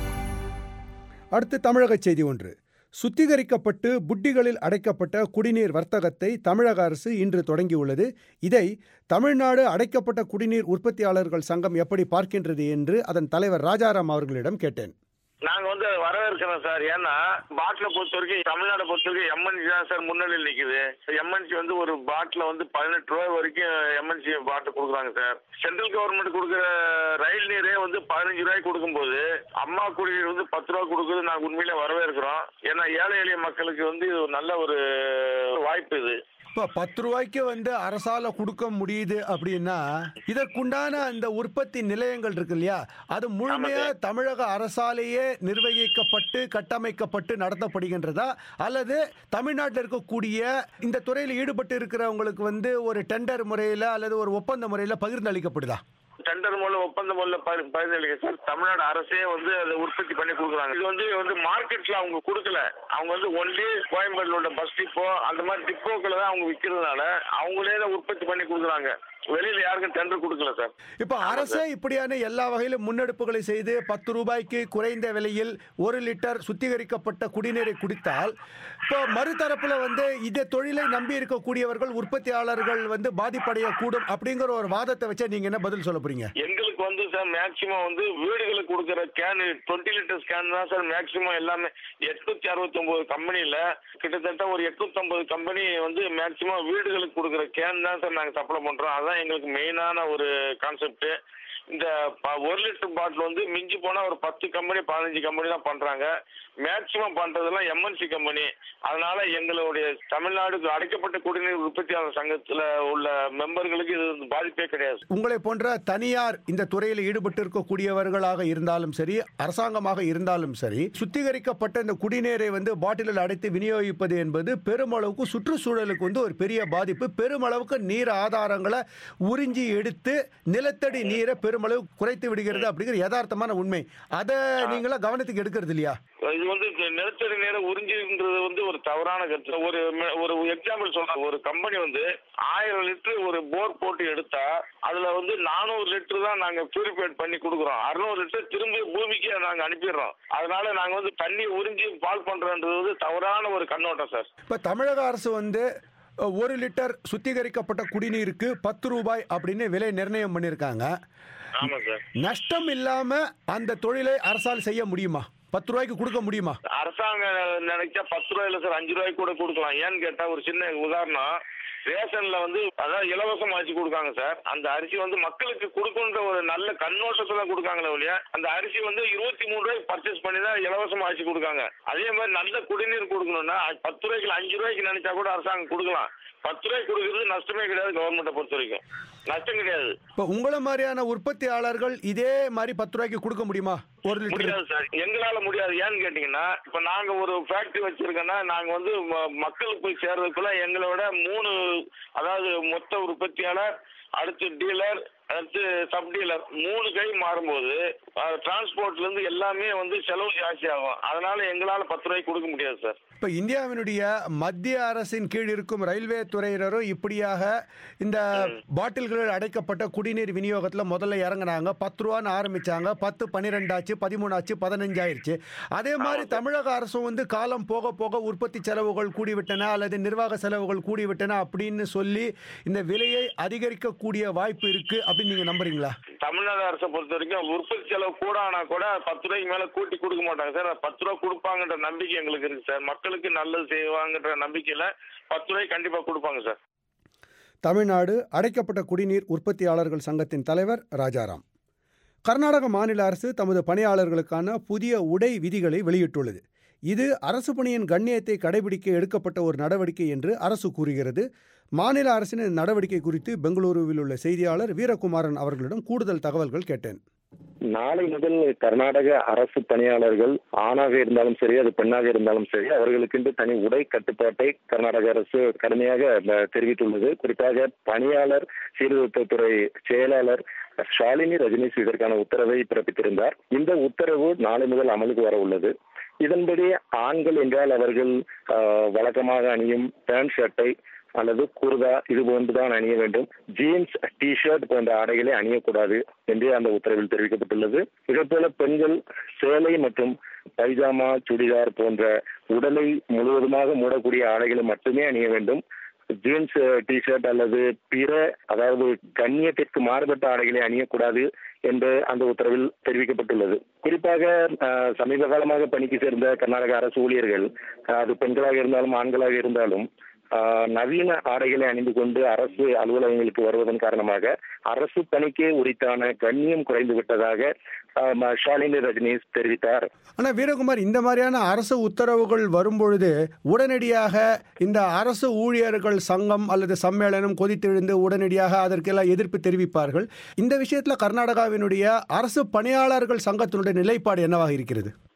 அடுத்து தமிழக செய்தி ஒன்று சுத்திகரிக்கப்பட்டு புட்டிகளில் அடைக்கப்பட்ட குடிநீர் வர்த்தகத்தை தமிழக அரசு இன்று தொடங்கியுள்ளது இதை தமிழ்நாடு அடைக்கப்பட்ட குடிநீர் உற்பத்தியாளர்கள் சங்கம் எப்படி பார்க்கின்றது என்று அதன் தலைவர் ராஜாராம் அவர்களிடம் கேட்டேன் நாங்க வந்து வரவேற்கிறோம் சார் ஏன்னா பாட்டில பொறுத்த வரைக்கும் தமிழ்நாடு பொறுத்த வரைக்கும் எம்என்சி தான் சார் முன்னணியில் நிக்குது எம்என்சி வந்து ஒரு பாட்டில வந்து பதினெட்டு ரூபாய் வரைக்கும் எம்என்சி பாட்டில் கொடுக்குறாங்க சார் சென்ட்ரல் கவர்மெண்ட் கொடுக்குற ரயில் நீரே வந்து பதினஞ்சு ரூபாய்க்கு கொடுக்கும்போது அம்மா குடிநீர் வந்து பத்து ரூபா கொடுக்குறது நாங்கள் உண்மையிலே வரவேற்கிறோம் ஏன்னா ஏழை எளிய மக்களுக்கு வந்து இது ஒரு நல்ல ஒரு வாய்ப்பு இது இப்போ பத்து ரூபாய்க்கு வந்து அரசால கொடுக்க முடியுது அப்படின்னா இதற்குண்டான அந்த உற்பத்தி நிலையங்கள் இருக்கு இல்லையா அது முழுமையா தமிழக அரசாலேயே நிர்வகிக்கப்பட்டு கட்டமைக்கப்பட்டு நடத்தப்படுகின்றதா அல்லது தமிழ்நாட்டில் இருக்கக்கூடிய இந்த துறையில் ஈடுபட்டு இருக்கிறவங்களுக்கு வந்து ஒரு டெண்டர் முறையில் அல்லது ஒரு ஒப்பந்த முறையில் பகிர்ந்து அளிக்கப்படுதா டெண்டர் மூலம் ஒப்பந்த மூலம் பரிந்துரைக்க சார் தமிழ்நாடு அரசே வந்து அதை உற்பத்தி பண்ணி கொடுக்குறாங்க இது வந்து வந்து மார்க்கெட்ல அவங்க கொடுக்கல அவங்க வந்து ஒன்லி கோயம்பேடுல உள்ள பஸ் டிப்போ அந்த மாதிரி டிப்போக்களை தான் அவங்க விற்கிறதுனால அவங்களே தான் உற்பத்தி பண்ணி கொடுக்குறாங்க வெளியில யாருக்கும் டெண்டர் கொடுக்கல சார் இப்போ அரசே இப்படியான எல்லா வகையிலும் முன்னெடுப்புகளை செய்து பத்து ரூபாய்க்கு குறைந்த விலையில் ஒரு லிட்டர் சுத்திகரிக்கப்பட்ட குடிநீரை குடித்தால் இப்போ மறுதரப்புல வந்து இந்த தொழிலை நம்பி இருக்கக்கூடியவர்கள் உற்பத்தியாளர்கள் வந்து பாதிப்படையக்கூடும் அப்படிங்கிற ஒரு வாதத்தை வச்சு நீங்க என்ன பதில் சொல்ல போறீங்க எங்களுக்கு வந்து சார் மேக்சிமம் வந்து வீடுகளுக்கு கொடுக்குற கேன் டுவெண்ட்டி லிட்டர்ஸ் கேன் தான் சார் மேக்சிமம் எல்லாமே எட்நூத்தி அறுபத்தி ஒன்பது கம்பெனில கிட்டத்தட்ட ஒரு எட்நூத்தி ஐம்பது கம்பெனி வந்து மேக்சிமம் வீடுகளுக்கு கொடுக்குற கேன் தான் சார் நாங்கள் சப்ளை பண்றோம் அதான் எங்களுக்கு மெயினான ஒரு கான்செப்ட் இந்த ப- ஒரு லிட்டர் பாட்டில் வந்து மிஞ்சி போனா ஒரு பத்து கம்பெனி பதினஞ்சு கம்பெனி தான் பண்றாங்க மேக்சிமம் பண்றதெல்லாம் எம்என்சி கம்பெனி அதனால எங்களுடைய தமிழ்நாடு அடைக்கப்பட்ட குடிநீர் உற்பத்தியாளர் சங்கத்துல உள்ள மெம்பர்களுக்கு இது வந்து பாதிப்பே கிடையாது உங்களை போன்ற தனியார் இந்த துறையில் ஈடுபட்டு இருக்கக்கூடியவர்களாக இருந்தாலும் சரி அரசாங்கமாக இருந்தாலும் சரி சுத்திகரிக்கப்பட்ட இந்த குடிநீரை வந்து பாட்டிலில் அடைத்து விநியோகிப்பது என்பது பெருமளவுக்கு சுற்றுச்சூழலுக்கு வந்து ஒரு பெரிய பாதிப்பு பெருமளவுக்கு நீர் ஆதாரங்களை உறிஞ்சி எடுத்து நிலத்தடி நீரை பெருமளவு குறைத்து விடுகிறது அப்படிங்கிற யதார்த்தமான உண்மை அதை நீங்களா கவனத்துக்கு எடுக்கிறது இல்லையா இது வந்து இந்த நிலத்தடி நீரை உறிஞ்சின்றது வந்து ஒரு தவறான கருத்து ஒரு ம- ஒரு எக்ஸாம்பிள் சொல்றேன் ஒரு கம்பெனி வந்து ஆயிரம் லிட்டர் ஒரு போர் போட்டு எடுத்தா அதுல வந்து நானூறு லிட்டர் தான் நாங்க பியூரிஃபைட் பண்ணி கொடுக்குறோம் அறுநூறு லிட்டர் திரும்பி பூமிக்கு நாங்க அனுப்பிடுறோம் அதனால நாங்க வந்து தண்ணி உறிஞ்சி பால் பண்றோன்றது வந்து தவறான ஒரு கண்ணோட்டம் சார் இப்போ தமிழக அரசு வந்து அஹ், ஒரு லிட்டர் சுத்திகரிக்கப்பட்ட குடிநீருக்கு பத்து ரூபாய் அப்படின்னு விலை நிர்ணயம் பண்ணியிருக்காங்க ஆமா சார் நஷ்டம் இல்லாம அந்த தொழிலை அரசால் செய்ய முடியுமா பத்து ரூபாய்க்கு கொடுக்க முடியுமா அரசாங்கம் நினைச்சா பத்து ரூபாயில சார் அஞ்சு ரூபாய்க்கு கூட கொடுக்கலாம் ஏன்னு கேட்டா ஒரு சின்ன உதாரணம் ரேஷன்ல வந்து அதாவது இலவசம் அரிசி கொடுக்காங்க சார் அந்த அரிசி வந்து மக்களுக்கு கொடுக்குன்ற ஒரு நல்ல கண்ணோட்டத்துல கொடுக்காங்களே ஒழிய அந்த அரிசி வந்து இருபத்தி மூணு ரூபாய்க்கு பர்ச்சேஸ் பண்ணி தான் இலவசம் அரிசி கொடுக்காங்க அதே மாதிரி நல்ல குடிநீர் கொடுக்கணும்னா அது பத்து ரூபாய்க்கு இல்ல அஞ்சு ரூபாய்க்கு நினைச்சா கூட அரசாங்கம் கொடுக்கலாம் பத்து ரூபாய்க்கு கொடுக்கறது நஷ்டமே கிடையாது கவர்மெண்ட்டை பொறுத்த வரைக்கும் நஷ்டம் கிடையாது இப்போ உங்களை மாதிரியான உற்பத்தியாளர்கள் இதே மாதிரி பத்து ரூபாய்க்கு கொடுக்க முடியுமா ஒரு லிட்டர் முடியாது சார் எங்களால முடியாது ஏன்னு கேட்டீங்கன்னா இப்ப நாங்க ஒரு ஃபேக்டரி வச்சிருக்கோம்னா நாங்க வந்து ம- மக்களுக்கு போய் சேர்றதுக்குள்ள எங்களோட மூணு அதாவது மொத்த உற்பத்தியாளர் அடுத்து டீலர் அடுத்து சப் டீலர் மூணு கை மாறும்போது டிரான்ஸ்போர்ட்ல இருந்து எல்லாமே வந்து செலவு ஜாஸ்தி ஆகும் அதனால எங்களால பத்து ரூபாய்க்கு கொடுக்க முடியாது சார் இப்போ இந்தியாவினுடைய மத்திய அரசின் கீழ் இருக்கும் ரயில்வே துறையினரும் இப்படியாக இந்த பாட்டில்களில் அடைக்கப்பட்ட குடிநீர் விநியோகத்தில் முதல்ல இறங்குனாங்க பத்து ரூபான்னு ஆரம்பிச்சாங்க பத்து பன்னிரெண்டு ஆச்சு பதிமூணு ஆச்சு பதினஞ்சு ஆயிருச்சு அதே மாதிரி தமிழக அரசும் வந்து காலம் போக போக உற்பத்தி செலவுகள் கூடிவிட்டன அல்லது நிர்வாக செலவுகள் கூடிவிட்டன அப்படின்னு சொல்லி இந்த விலையை அதிகரிக்கக்கூடிய வாய்ப்பு இருக்கு அப்படின்னு நீங்க நம்புறீங்களா தமிழ்நாடு அரசை பொறுத்த வரைக்கும் உற்பத்தி செலவு கூட ஆனா கூட பத்து ரூபாய்க்கு மேல கூட்டி கொடுக்க மாட்டாங்க சார் பத்து ரூபா கொடுப்பாங்கன்ற நம்பிக்கை எங்களுக்கு இருக்கு சார் மக்களுக்கு நல்லது செய்வாங்கன்ற நம்பிக்கையில பத்து ரூபாய்க்கு கண்டிப்பா கொடுப்பாங்க சார் தமிழ்நாடு அடைக்கப்பட்ட குடிநீர் உற்பத்தியாளர்கள் சங்கத்தின் தலைவர் ராஜாராம் கர்நாடக மாநில அரசு தமது பணியாளர்களுக்கான புதிய உடை விதிகளை வெளியிட்டுள்ளது இது அரசு பணியின் கண்ணியத்தை கடைபிடிக்க எடுக்கப்பட்ட ஒரு நடவடிக்கை என்று அரசு கூறுகிறது மாநில அரசின் இந்த நடவடிக்கை குறித்து பெங்களூருவில் உள்ள செய்தியாளர் வீரகுமாரன் அவர்களிடம் கூடுதல் தகவல்கள் கேட்டேன் நாளை முதல் கர்நாடக அரசு பணியாளர்கள் ஆணாக இருந்தாலும் சரி அது பெண்ணாக இருந்தாலும் சரி அவர்களுக்கென்று தனி உடை கட்டுப்பாட்டை கர்நாடக அரசு கடுமையாக அஹ், தெரிவித்துள்ளது குறிப்பாக பணியாளர் சீர்திருத்தத்துறை செயலாளர் ஷாலினி ரஜினிஷ் இதற்கான உத்தரவை பிறப்பித்திருந்தார் இந்த உத்தரவு நாளை முதல் அமலுக்கு வர உள்ளது இதன்படி ஆண்கள் என்றால் அவர்கள் அஹ், வழக்கமாக அணியும் பேண்ட் ஷர்ட்டை அல்லது குர்தா இது போன்றுதான் அணிய வேண்டும் ஜீன்ஸ் டி ஷர்ட் போன்ற ஆடைகளை அணியக்கூடாது என்று அந்த உத்தரவில் தெரிவிக்கப்பட்டுள்ளது இதே போல பெண்கள் சேலை மற்றும் பைஜாமா சுடிதார் போன்ற உடலை முழுவதுமாக மூடக்கூடிய ஆடைகளை மட்டுமே அணிய வேண்டும் ஜீன்ஸ் டி ஷர்ட் அல்லது பிற அதாவது கண்ணியத்திற்கு மாறுபட்ட ஆடைகளை அணியக்கூடாது என்று அந்த உத்தரவில் தெரிவிக்கப்பட்டுள்ளது குறிப்பாக அஹ், சமீப காலமாக பணிக்கு சேர்ந்த கர்நாடக அரசு ஊழியர்கள் அஹ், அது பெண்களாக இருந்தாலும் ஆண்களாக இருந்தாலும் ஆஹ், நவீன ஆடைகளை அணிந்து கொண்டு அரசு அலுவலகங்களுக்கு வருவதன் காரணமாக அரசு பணிக்கே உரித்தான கண்ணியம் குறைந்து விட்டதாக ஆஹ், ம- ஷாலினி ரஜினிஷ் தெரிவித்தார் ஆனால் வீரகுமார் இந்த மாதிரியான அரசு உத்தரவுகள் வரும்பொழுது உடனடியாக இந்த அரசு ஊழியர்கள் சங்கம் அல்லது சம்மேளனம் கொதித்தெழுந்து உடனடியாக அதற்கெல்லாம் எதிர்ப்பு தெரிவிப்பார்கள் இந்த விஷயத்தில் கர்நாடகாவினுடைய அரசு பணியாளர்கள் சங்கத்தினுடைய நிலைப்பாடு என்னவாக இருக்கிறது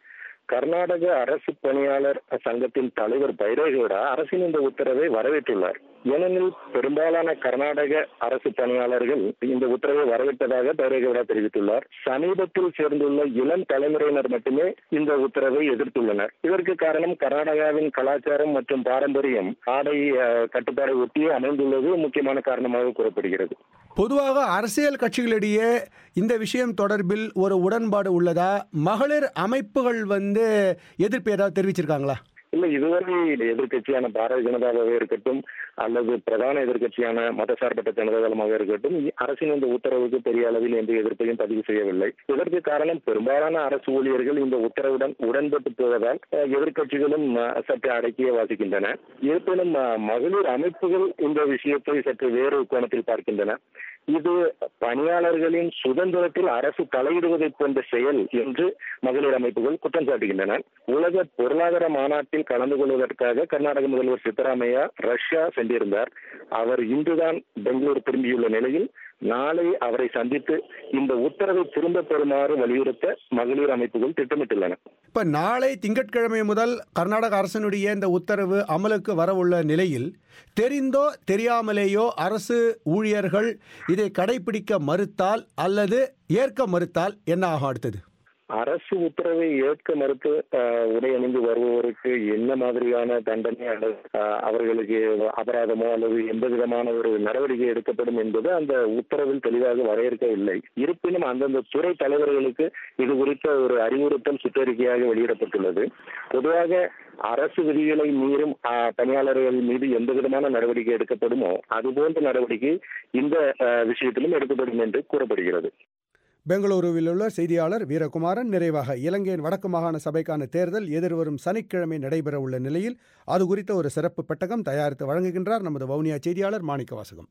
கர்நாடக அரசு பணியாளர் சங்கத்தின் தலைவர் பைரேகவுடா அரசின் இந்த உத்தரவை வரவேற்றுள்ளார் ஏனெனில் பெரும்பாலான கர்நாடக அரசு பணியாளர்கள் இந்த உத்தரவை வரவேற்றதாக பைரேகவுடா தெரிவித்துள்ளார் சமீபத்தில் சேர்ந்துள்ள இளம் தலைமுறையினர் மட்டுமே இந்த உத்தரவை எதிர்த்துள்ளனர் இதற்கு காரணம் கர்நாடகாவின் கலாச்சாரம் மற்றும் பாரம்பரியம் ஆடை அஹ், கட்டுப்பாடை ஒட்டியே அமைந்துள்ளது முக்கியமான காரணமாக கூறப்படுகிறது பொதுவாக அரசியல் கட்சிகளிடையே இந்த விஷயம் தொடர்பில் ஒரு உடன்பாடு உள்ளதா மகளிர் அமைப்புகள் வந்து எதிர்ப்பு ஏதாவது தெரிவிச்சிருக்காங்களா இல்ல இதுவரை எதிர்க்கட்சியான பாரதிய ஜனதாவாக இருக்கட்டும் அல்லது பிரதான எதிர்க்கட்சியான மதசார்பற்ற ஜனதாதளமாக இருக்கட்டும் அரசின் இந்த உத்தரவுக்கு பெரிய அளவில் எந்த எதிர்ப்பையும் பதிவு செய்யவில்லை இதற்கு காரணம் பெரும்பாலான அரசு ஊழியர்கள் இந்த உத்தரவுடன் உடன்பட்டு போவதால் அஹ், எதிர்க்கட்சிகளும் அஹ், சற்று அடக்கியே வாசிக்கின்றன இருப்பினும் அஹ், மகளிர் அமைப்புகள் இந்த விஷயத்தை சற்று வேறு கோணத்தில் பார்க்கின்றன இது பணியாளர்களின் சுதந்திரத்தில் அரசு தலையிடுவதை போன்ற செயல் என்று மகளிர் அமைப்புகள் குற்றம் சாட்டுகின்றன உலக பொருளாதார மாநாட்டில் கலந்து கொள்வதற்காக கர்நாடக முதல்வர் சித்தராமையா ரஷ்யா சென்றிருந்தார் அவர் இன்றுதான் பெங்களூரு திரும்பியுள்ள நிலையில் நாளை அவரை சந்தித்து இந்த உத்தரவை திரும்ப பெறுமாறு வலியுறுத்த மகளிர் அமைப்புகள் திட்டமிட்டுள்ளன இப்ப நாளை திங்கட்கிழமை முதல் கர்நாடக அரசினுடைய இந்த உத்தரவு அமலுக்கு வரவுள்ள நிலையில் தெரிந்தோ தெரியாமலேயோ அரசு ஊழியர்கள் இதை கடைபிடிக்க மறுத்தால் அல்லது ஏற்க மறுத்தால் என்ன ஆகும் அடுத்தது அரசு உத்தரவை ஏற்க மறுத்து அஹ், உடை அணிந்து வருபவருக்கு என்ன மாதிரியான தண்டனை அல்லது அஹ், அவர்களுக்கு அபராதமோ அல்லது எந்த விதமான ஒரு நடவடிக்கை எடுக்கப்படும் என்பது அந்த உத்தரவில் தெளிவாக வரையறுக்கவில்லை இருப்பினும் அந்தந்த துறை தலைவர்களுக்கு இது குறித்த ஒரு அறிவுறுத்தல் சுற்றறிக்கையாக வெளியிடப்பட்டுள்ளது பொதுவாக அரசு விதிகளை மீறும் அஹ், பணியாளர்கள் மீது எந்த விதமான நடவடிக்கை எடுக்கப்படுமோ அதுபோன்ற நடவடிக்கை இந்த அஹ், விஷயத்திலும் எடுக்கப்படும் என்று கூறப்படுகிறது பெங்களூருவில் உள்ள செய்தியாளர் வீரகுமாரன் நிறைவாக இலங்கையின் வடக்கு மாகாண சபைக்கான தேர்தல் எதிர்வரும் சனிக்கிழமை நடைபெற உள்ள நிலையில் அது குறித்த ஒரு சிறப்பு பெட்டகம் தயாரித்து வழங்குகின்றார் நமது வவுனியா செய்தியாளர் மாணிக்க வாசகம்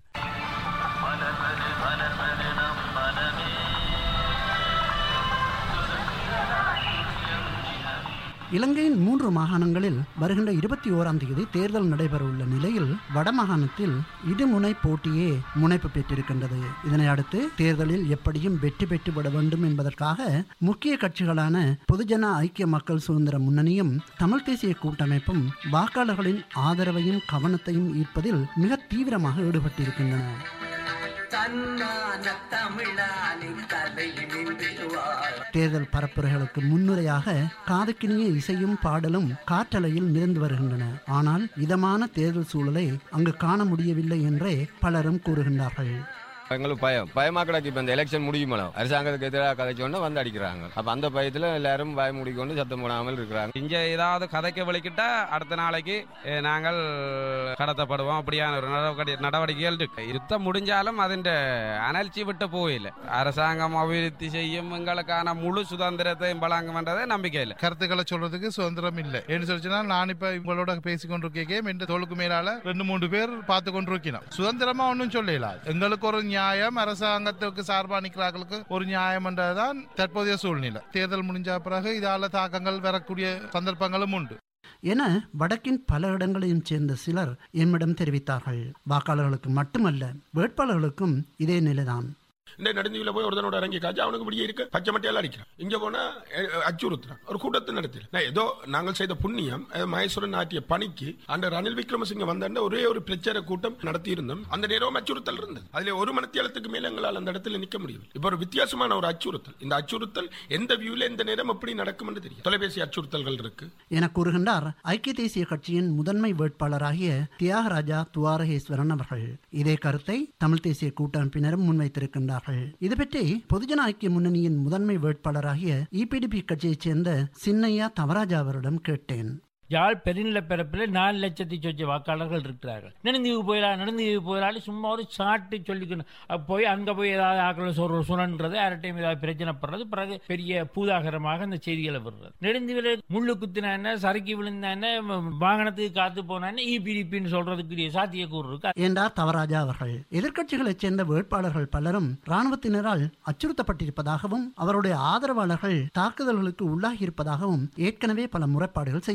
இலங்கையின் மூன்று மாகாணங்களில் வருகின்ற இருபத்தி ஓராம் தேதி தேர்தல் நடைபெறவுள்ள நிலையில் வடமாகாணத்தில் இருமுனை போட்டியே முனைப்பு பெற்றிருக்கின்றது இதனை அடுத்து தேர்தலில் எப்படியும் வெற்றி பெற்றுவிட வேண்டும் என்பதற்காக முக்கிய கட்சிகளான பொதுஜன ஐக்கிய மக்கள் சுதந்திர முன்னணியும் தமிழ் தேசிய கூட்டமைப்பும் வாக்காளர்களின் ஆதரவையும் கவனத்தையும் ஈர்ப்பதில் மிக தீவிரமாக ஈடுபட்டிருக்கின்றன தேர்தல் பரப்புரைகளுக்கு முன்னுரையாக காதுக்கினிய இசையும் பாடலும் காற்றலையில் மிதந்து வருகின்றன ஆனால் இதமான தேர்தல் சூழலை அங்கு காண முடியவில்லை என்றே பலரும் கூறுகின்றார்கள் எங்களுக்கு பயம் பயமா கிடக்கு இப்ப இந்த எலெக்ஷன் முடியுமோ அரசாங்கத்துக்கு எதிராக கதைச்சோன்னா வந்து அடிக்கிறாங்க அப்ப அந்த பயத்துல எல்லாரும் பயம் முடிக்கொண்டு சத்தம் போடாமல் இருக்கிறாங்க இங்க ஏதாவது கதைக்க வலிக்கிட்டா அடுத்த நாளைக்கு அஹ், நாங்கள் கடத்தப்படுவோம் அப்படியான ஒரு நடவடிக்கை நடவடிக்கைகள் இருக்கு யுத்தம் முடிஞ்சாலும் அதின் அனல்ச்சி விட்டு போயில அரசாங்கம் அபிவிருத்தி செய்யும் எங்களுக்கான முழு சுதந்திரத்தையும் வழங்கும்ன்றதே நம்பிக்கை இல்லை கருத்துக்களை சொல்றதுக்கு சுதந்திரம் இல்லை என்ன சொல்லிச்சுன்னா நான் இப்ப உங்களோட பேசி கொண்டிருக்கேன் என்ற தோளுக்கு மேலால ரெண்டு மூன்று பேர் பார்த்து கொண்டிருக்கிறோம் சுதந்திரமா ஒன்றும் சொல்லல எங்களுக்கு ஒரு நியாயம் அரசாங்கத்துக்கு சார்பா நிற்கிறார்களுக்கு ஒரு நியாயம் என்றதுதான் தற்போதைய சூழ்நிலை தேர்தல் முடிஞ்ச பிறகு இதால தாக்கங்கள் வரக்கூடிய சந்தர்ப்பங்களும் உண்டு என வடக்கின் பல இடங்களையும் சேர்ந்த சிலர் எம்மிடம் தெரிவித்தார்கள் வாக்காளர்களுக்கு மட்டுமல்ல வேட்பாளர்களுக்கும் இதே நிலைதான் இந்த நடுந்தீவில போய் ஒருத்தனோட இறங்கி காய்ச்சி அவனுக்கு இப்படியே இருக்கு பச்சை மட்டையெல்லாம் அடிக்கிறான் இங்க போனா அஹ், அச்சுறுத்துறான் ஒரு கூட்டத்தை நடத்தல நான் ஏதோ நாங்கள் செய்த புண்ணியம் அஹ், மகேஸ்வரன் ஆற்றிய பணிக்கு அந்த ரணில் விக்ரமசிங்க வந்த ஒரே ஒரு பிரச்சார கூட்டம் நடத்தி இருந்தோம் அந்த நேரம் அச்சுறுத்தல் இருந்தது அதுல ஒரு மனத்தியாலத்துக்கு மேல எங்களால் அந்த இடத்துல நிக்க முடியும் இப்ப ஒரு வித்தியாசமான ஒரு அச்சுறுத்தல் இந்த அச்சுறுத்தல் எந்த வியூல எந்த நேரம் எப்படி நடக்கும் என்று தெரியும் தொலைபேசி அச்சுறுத்தல்கள் இருக்கு என கூறுகின்றார் ஐக்கிய தேசிய கட்சியின் முதன்மை வேட்பாளராகிய தியாகராஜா துவாரகேஸ்வரன் அவர்கள் இதே கருத்தை தமிழ் தேசிய கூட்டமைப்பினரும் முன்வைத்திருக்கின்றார்கள் இது பற்றி பொதுஜன ஐக்கிய முன்னணியின் முதன்மை வேட்பாளராகிய இபிடிபி கட்சியைச் சேர்ந்த சின்னையா தவராஜா அவரிடம் கேட்டேன் யாழ் பெருநிலப்பரப்பில் நாலு லட்சத்தி சொச்ச வாக்காளர்கள் இருக்கிறார்கள் நெடுந்தீவு போயிடலாம் நெடுந்தீவு போயிடாலும் சும்மா ஒரு சாட்டு சொல்லிக்கணும் அப்ப போய் அங்கே போய் ஏதாவது ஆக்கள் சொல்ற சுனன்றது அரட்டையும் ஏதாவது பிரச்சனைப்படுறது பிறகு பெரிய பூதாகரமாக இந்த செய்திகளை வருறது நெடுந்தீவில் முள்ளு குத்தினா என்ன சறுக்கி விழுந்தா என்ன வாகனத்துக்கு காத்து போனா என்ன இபிடிபின்னு சொல்றதுக்குரிய சாத்தியக்கூறு இருக்கு என்றார் தவராஜா அவர்கள் எதிர்க்கட்சிகளைச் சேர்ந்த வேட்பாளர்கள் பலரும் ராணுவத்தினரால் அச்சுறுத்தப்பட்டிருப்பதாகவும் அவருடைய ஆதரவாளர்கள் தாக்குதல்களுக்கு உள்ளாகியிருப்பதாகவும் ஏற்கனவே பல முறைப்பாடுகள் செய்யப்பட்டிருக்கின்றன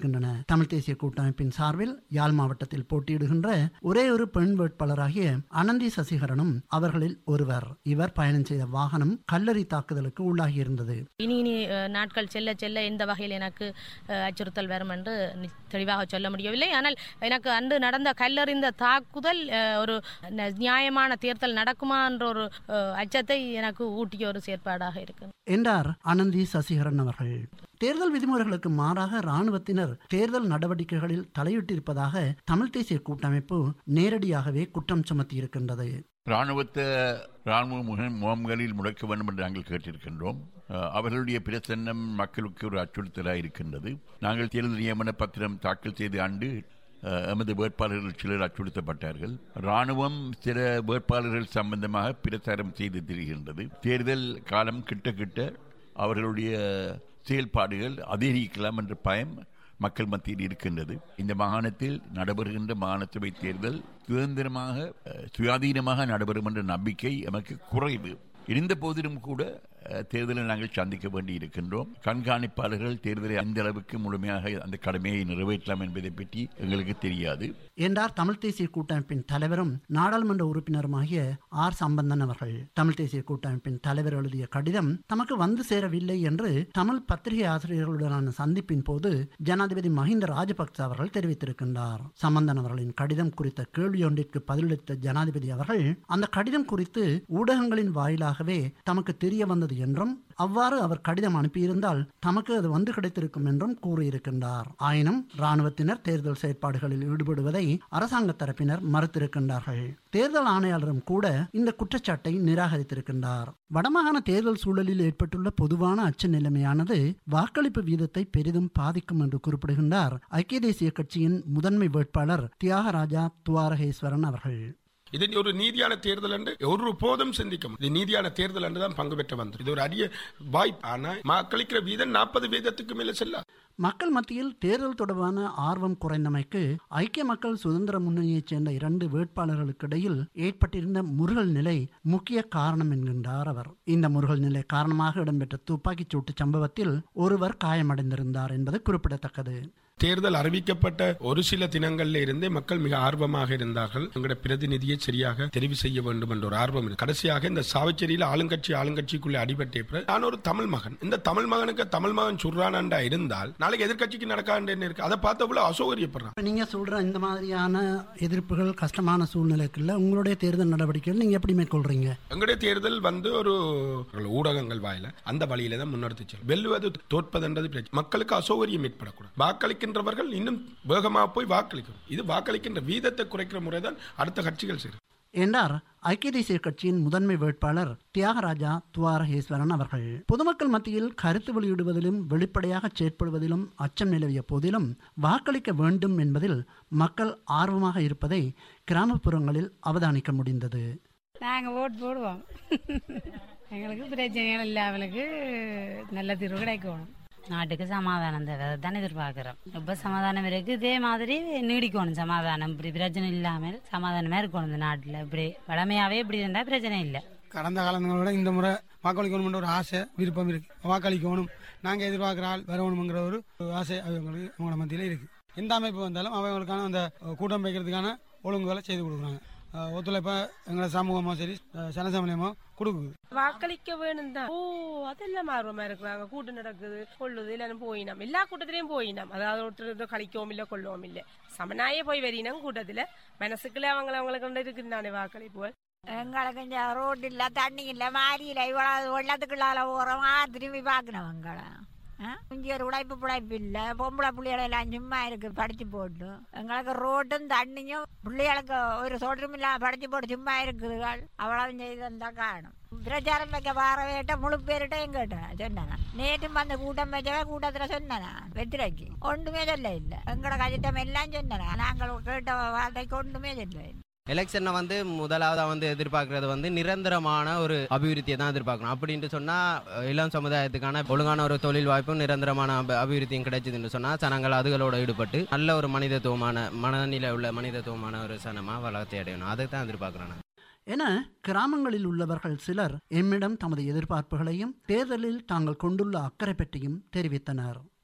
இருக்கின்றன தமிழ் தேசிய கூட்டமைப்பின் சார்பில் யாழ் மாவட்டத்தில் போட்டியிடுகின்ற ஒரே ஒரு பெண் வேட்பாளராகிய அனந்தி சசிகரனும் அவர்களில் ஒருவர் இவர் பயணம் செய்த வாகனம் கல்லறி தாக்குதலுக்கு உள்ளாகியிருந்தது இனி இனி அஹ், நாட்கள் செல்ல செல்ல எந்த வகையில் எனக்கு அஹ், அச்சுறுத்தல் வரும் என்று நி- தெளிவாக சொல்ல முடியவில்லை ஆனால் எனக்கு அன்று நடந்த கல்லறிந்த தாக்குதல் அஹ், ஒரு ந- நியாயமான தேர்தல் நடக்குமா என்ற ஒரு அஹ், அச்சத்தை எனக்கு ஊட்டிய ஒரு செயற்பாடாக இருக்கு என்றார் அனந்தி சசிகரன் அவர்கள் தேர்தல் விதிமுறைகளுக்கு மாறாக ராணுவத்தினர் தேர்தல் நடவடிக்கைகளில் தலையிட்டிருப்பதாக தமிழ் தேசிய கூட்டமைப்பு நேரடியாகவே குற்றம் சுமத்தியிருக்கின்றது ராணுவத்தை ராணுவ முக- முகாம்களில் முடக்க வேண்டும் என்று நாங்கள் கேட்டிருக்கின்றோம் அஹ், அவர்களுடைய பிரசன்னம் மக்களுக்கு ஒரு அச்சுறுத்தலாக இருக்கின்றது நாங்கள் தேர்தல் நியமன பத்திரம் தாக்கல் செய்த ஆண்டு அஹ், எமது வேட்பாளர்கள் சிலர் அச்சுறுத்தப்பட்டார்கள் ராணுவம் சில வேட்பாளர்கள் சம்பந்தமாக பிரச்சாரம் செய்து திரிகின்றது தேர்தல் காலம் கிட்ட கிட்ட அவர்களுடைய செயல்பாடுகள் அதிகரிக்கலாம் என்ற பயம் மக்கள் மத்தியில் இருக்கின்றது இந்த மாகாணத்தில் நடைபெறுகின்ற மாகாண சபை தேர்தல் சுதந்திரமாக அஹ், சுயாதீனமாக நடைபெறும் என்ற நம்பிக்கை எமக்கு குறைவு இருந்த போதிலும் கூட அஹ், தேர்தலை நாங்கள் சந்திக்க வேண்டி இருக்கின்றோம் கண்காணிப்பாளர்கள் தேர்தலை அந்த அளவுக்கு முழுமையாக அந்த கடமையை நிறைவேற்றலாம் என்பதை பற்றி எங்களுக்கு தெரியாது என்றார் தமிழ் தேசிய கூட்டமைப்பின் தலைவரும் நாடாளுமன்ற உறுப்பினருமாகிய ஆர் சம்பந்தன் அவர்கள் தமிழ் தேசிய கூட்டமைப்பின் தலைவர் எழுதிய கடிதம் தமக்கு வந்து சேரவில்லை என்று தமிழ் பத்திரிகை ஆசிரியர்களுடனான சந்திப்பின் போது ஜனாதிபதி மஹிந்த ராஜபக்ச அவர்கள் தெரிவித்திருக்கின்றார் சம்பந்தன் அவர்களின் கடிதம் குறித்த கேள்வியொன்றிற்கு பதிலளித்த ஜனாதிபதி அவர்கள் அந்த கடிதம் குறித்து ஊடகங்களின் வாயிலாகவே தமக்கு தெரிய வந்தது என்றும் அவ்வாறு அவர் கடிதம் அனுப்பியிருந்தால் தமக்கு அது வந்து கிடைத்திருக்கும் என்றும் கூறியிருக்கின்றார் ஆயினும் ராணுவத்தினர் தேர்தல் செயற்பாடுகளில் ஈடுபடுவதை அரசாங்க தரப்பினர் மறுத்திருக்கின்றார்கள் தேர்தல் ஆணையாளரும் கூட இந்த குற்றச்சாட்டை நிராகரித்திருக்கின்றார் வடமாகாண தேர்தல் சூழலில் ஏற்பட்டுள்ள பொதுவான அச்ச நிலைமையானது வாக்களிப்பு வீதத்தை பெரிதும் பாதிக்கும் என்று குறிப்பிடுகின்றார் ஐக்கிய தேசிய கட்சியின் முதன்மை வேட்பாளர் தியாகராஜா துவாரகேஸ்வரன் அவர்கள் இது ஒரு நீதியான தேர்தல் என்று ஒரு போதும் சிந்திக்கும் இது நீதியான தேர்தல் என்று தான் பங்கு பெற்று வந்தது இது ஒரு அரிய வாய்ப்பு ஆனா வாக்களிக்கிற வீதம் நாற்பது வீதத்துக்கு மேல செல்ல மக்கள் மத்தியில் தேர்தல் தொடர்பான ஆர்வம் குறைந்தமைக்கு ஐக்கிய மக்கள் சுதந்திர முன்னணியைச் சேர்ந்த இரண்டு வேட்பாளர்களுக்கு இடையில் ஏற்பட்டிருந்த முருகல் நிலை முக்கிய காரணம் என்கின்றார் அவர் இந்த முருகல் நிலை காரணமாக இடம்பெற்ற துப்பாக்கிச் சூட்டு சம்பவத்தில் ஒருவர் காயமடைந்திருந்தார் என்பது குறிப்பிடத்தக்கது தேர்தல் அறிவிக்கப்பட்ட ஒரு சில தினங்கள்ல இருந்தே மக்கள் மிக ஆர்வமாக இருந்தார்கள் எங்களுடைய பிரதிநிதியை சரியாக தெரிவு செய்ய வேண்டும் என்ற ஒரு ஆர்வம் இருக்கு கடைசியாக இந்த சாவச்சேரியில் ஆளுங்கட்சி ஆளுங்கட்சிக்குள்ளே அடிபட்ட பிறகு நான் ஒரு தமிழ் மகன் இந்த தமிழ் மகனுக்கு தமிழ் மகன் சுர்ரானண்டா இருந்தால் நாளைக்கு எதிர்க்கட்சிக்கு நடக்காண்டு என்ன இருக்கு அதை பார்த்தவள அசௌகரியப்படுறான் இப்ப நீங்க சொல்ற இந்த மாதிரியான எதிர்ப்புகள் கஷ்டமான சூழ்நிலைக்குள்ள உங்களுடைய தேர்தல் நடவடிக்கைகள் நீங்க எப்படி மேற்கொள்றீங்க எங்களுடைய தேர்தல் வந்து ஒரு ஊடகங்கள் வாயில அந்த வழியில தான் முன்னெடுத்து செல்லும் வெல்லுவது தோற்பதுன்றது பிரச்சனை மக்களுக்கு அசௌகரியம் ஏற்படக்கூடாது வாக்களிக்கின்றவர்கள் இன்னும் வேகமாக போய் வாக்களிக்கணும் இது வாக்களிக்கின்ற வீதத்தை குறைக்கிற முறை தான் அடுத்த கட்சிகள் செய்யும் என்றார் ஐக்கிய தேசிய கட்சியின் முதன்மை வேட்பாளர் தியாகராஜா துவாரகேஸ்வரன் அவர்கள் பொதுமக்கள் மத்தியில் கருத்து வெளியிடுவதிலும் வெளிப்படையாக செயற்படுவதிலும் அச்சம் நிலவிய போதிலும் வாக்களிக்க வேண்டும் என்பதில் மக்கள் ஆர்வமாக இருப்பதை கிராமப்புறங்களில் அவதானிக்க முடிந்தது நாங்கள் ஓட்டு போடுவோம் எங்களுக்கு பிரச்சனைகள் இல்லாமலுக்கு நல்ல தீர்வு கிடைக்கணும் நாட்டுக்கு சமாதானம் தேவை தான் எதிர்பார்க்குறோம் இப்போ சமாதானம் இருக்கு இதே மாதிரி நீடிக்கணும் சமாதானம் இப்படி பிரச்சனை இல்லாமல் சமாதானமாக இருக்கணும் இந்த நாட்டில் இப்படி வளமையாகவே இப்படி இருந்தால் பிரச்சனை இல்லை கடந்த காலங்களோட இந்த முறை வாக்களிக்கணும்ன்ற ஒரு ஆசை விருப்பம் இருக்கு வாக்களிக்கணும் நாங்கள் எதிர்பார்க்குற ஆள் வரணுங்கிற ஒரு ஆசை அவங்களுக்கு அவங்கள மத்தியில் இருக்கு எந்த அமைப்பு வந்தாலும் அவங்களுக்கான அந்த கூட்டம் வைக்கிறதுக்கான ஒழுங்குகளை செய்து கொடுக்குறாங்க அஹ் ஒத்துழைப்பை எங்களை சமூகமோ சரி அஹ் சனசமயமோ கொடுக்குது வாக்களிக்க வேணும் தான் ஓ அதெல்லாம் ஆர்வமா இருக்கிறாங்க கூட்டம் நடக்குது கொள்ளுது இல்லைன்னு போயினோம் எல்லா கூட்டத்திலையும் போயினோம் அதாவது ஒருத்தர் கழிக்கவும் இல்லை கொள்ளவும் இல்லை சமனாயே போய் வரினோம் கூட்டத்துல மனசுக்குள்ள அவங்கள அவங்களை கொண்டு இருக்குதானே வாக்களிப்புகள் எங்களுக்கு இங்க ரோடு இல்ல தண்ணி இல்ல மாறி இல்ல இவ்வளவு வெள்ளத்துக்குள்ளால ஓரமா திரும்பி பார்க்கணும் எங்களை இங்கே ஒரு உழைப்பு பிழைப்பு இல்லை பொம்பளை பிள்ளைகள் எல்லாம் சும்மா இருக்கு படிச்சு போட்டு எங்களுக்கு ரோட்டும் தண்ணியும் பிள்ளைகளுக்கு ஒரு சோற்றும் இல்லாம படிச்சு போட்டு சும்மா இருக்குதுகள் அவ்வளவு செய்து இருந்தா காணும் பிரச்சாரம் வைக்க வார வேட்ட முழு பேருட்டையும் கேட்டேன் சொன்னேன் நேற்றும் வந்து கூட்டம் வச்சவே கூட்டத்துல சொன்னேன் வெத்திரைக்கு ஒன்றுமே சொல்ல இல்லை எங்களோட கஜிட்டம் எல்லாம் சொன்னேன் நாங்கள் கேட்ட வார்த்தைக்கு ஒன்றுமே சொல்ல எலெக்ஷனை வந்து முதலாவதா வந்து எதிர்பார்க்கறது வந்து நிரந்தரமான ஒரு அபிவிருத்தியை தான் எதிர்பார்க்கணும் அப்படின்ட்டு சொன்னா இளம் சமுதாயத்துக்கான ஒழுங்கான ஒரு தொழில் வாய்ப்பும் நிரந்தரமான அப- அபிவிருத்தியும் கிடைச்சதுன்னு சொன்னா சனங்கள் அதுகளோட ஈடுபட்டு நல்ல ஒரு மனிதத்துவமான மனநிலை உள்ள மனிதத்துவமான ஒரு சனமா வளர்ச்சி அடையணும் அதை தான் எதிர்பார்க்கிறேன் நான். என கிராமங்களில் உள்ளவர்கள் சிலர் எம்மிடம் தமது எதிர்பார்ப்புகளையும் தேர்தலில் தாங்கள் கொண்டுள்ள அக்கறை பற்றியும் தெரிவித்தனர்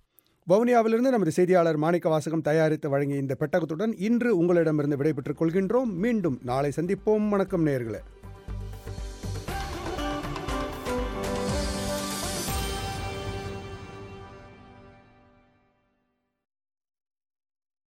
வவுனியாவிலிருந்து நமது செய்தியாளர் மாணிக்க வாசகம் தயாரித்து வழங்கிய இந்த பெட்டகத்துடன் இன்று உங்களிடமிருந்து விடைபெற்றுக் கொள்கின்றோம் மீண்டும் நாளை சந்திப்போம் வணக்கம் நேயர்களே